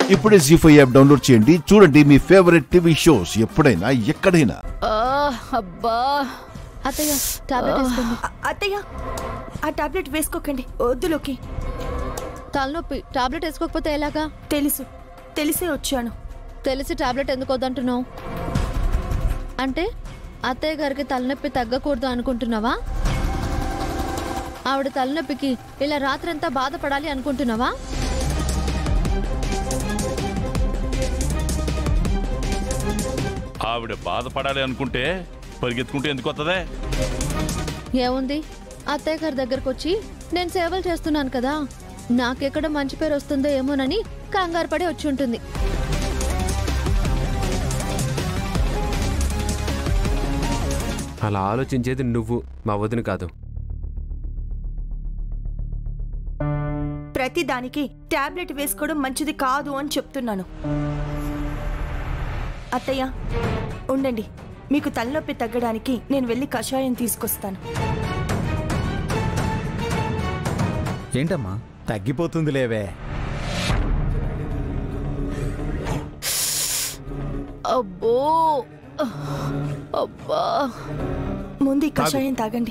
ఇప్పుడే G five app download చేయండి చూడండి మీ ఫేవరెట్ టీవీ షోస్ ఎప్పుడైనా ఎక్కడైనా ఆ, అబ్బా అత్తయ్య టాబ్లెట్ వేసుకోండి అ- అత్తయ్య ఆ టాబ్లెట్ వేసుకోకండి వద్దులోకి తలనొప్పి టాబ్లెట్ వేసుకోకపోతే ఎలాగా తెలుసు తెలిసే వచ్చాను తెలిసి టాబ్లెట్ ఎందుకు వద్దంటున్నావు అంటే అత్తయ్య గారికి తలనొప్పి తగ్గకూడదు అనుకుంటున్నావా ఆవిడ తలనొప్పికి ఇలా రాత్రంతా బాధపడాలి అనుకుంటున్నావా ఆవిడ బాధపడాలి అనుకుంటే పరిగెత్తుకుంటే ఎందుకు వస్తుందే ఏముంది అత్తయ్య గారి దగ్గరకు వచ్చి నేను సేవలు చేస్తున్నాను కదా నాకెక్కడ మంచి పేరు వస్తుందో ఏమోనని కంగారు పడి వచ్చి ఉంటుంది అలా ఆలోచించేది నువ్వు మా వదిన కాదు ప్రతి దానికి టాబ్లెట్ వేసుకోవడం మంచిది కాదు అని చెప్తున్నాను అత్తయ్య ఉండండి మీకు తలనొప్పి తగ్గడానికి నేను వెళ్ళి కషాయం తీసుకొస్తాను ఏంటమ్మా తగ్గిపోతుంది లేవే అబ్బో అబ్బా ముందు ఈ కషాయం తాగండి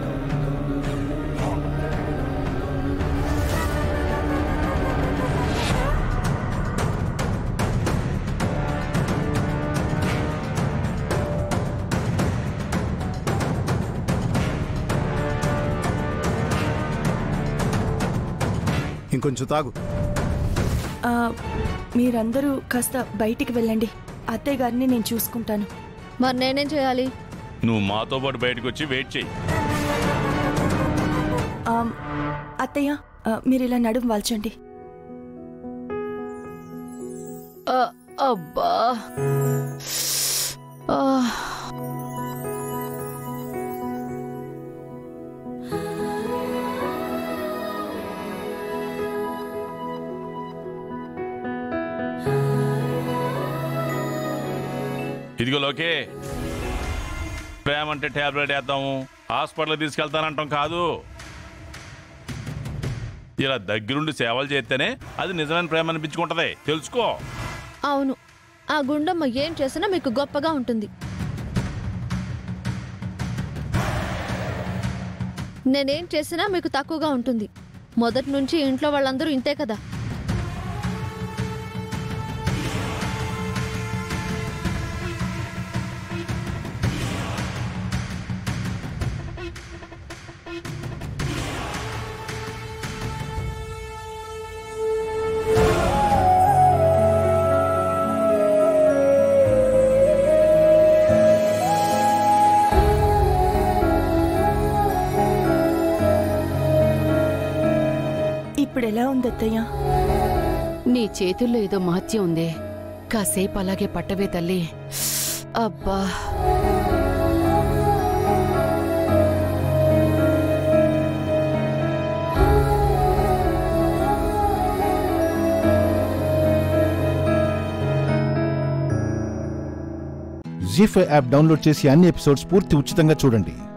ఇంకొంచెం తాగు ఆ, మీరందరూ కాస్త బయటికి వెళ్ళండి అత్తయ్య గారిని నేను చూసుకుంటాను మరి నేనేం చేయాలి నువ్వు మాతో పాటు బయటకు వచ్చి వెయిట్ చెయ్యి ఆ, అత్తయ్య ఆ, మీరు ఇలా నడుము వాల్చండి ఆ, అబ్బా ఆ, ఇదిగో లోకే ప్రేమ అంటే టాబ్లెట్ వేద్దాము హాస్పిటల్ తీసుకెళ్తానంటాం కాదు ఇలా దగ్గరుండి సేవలు చేస్తేనే అది నిజమైన ప్రేమ అనిపించుకుంటది తెలుసుకో అవును ఆ గుండమ్మ ఏం చేసినా మీకు గొప్పగా ఉంటుంది నేనేం చేసినా మీకు తక్కువగా ఉంటుంది మొదటి నుంచి ఇంట్లో వాళ్ళందరూ ఇంతే కదా ఇప్పుడు ఎలా ఉంది అత్తయ్య నీ చేతుల్లో ఏదో మహత్యం ఉందే కాసేపు అలాగే పట్టవే తల్లి అబ్బా జీ ఫైవ్ యాప్ డౌన్లోడ్ చేసి అన్ని ఎపిసోడ్స్ పూర్తి ఉచితంగా చూడండి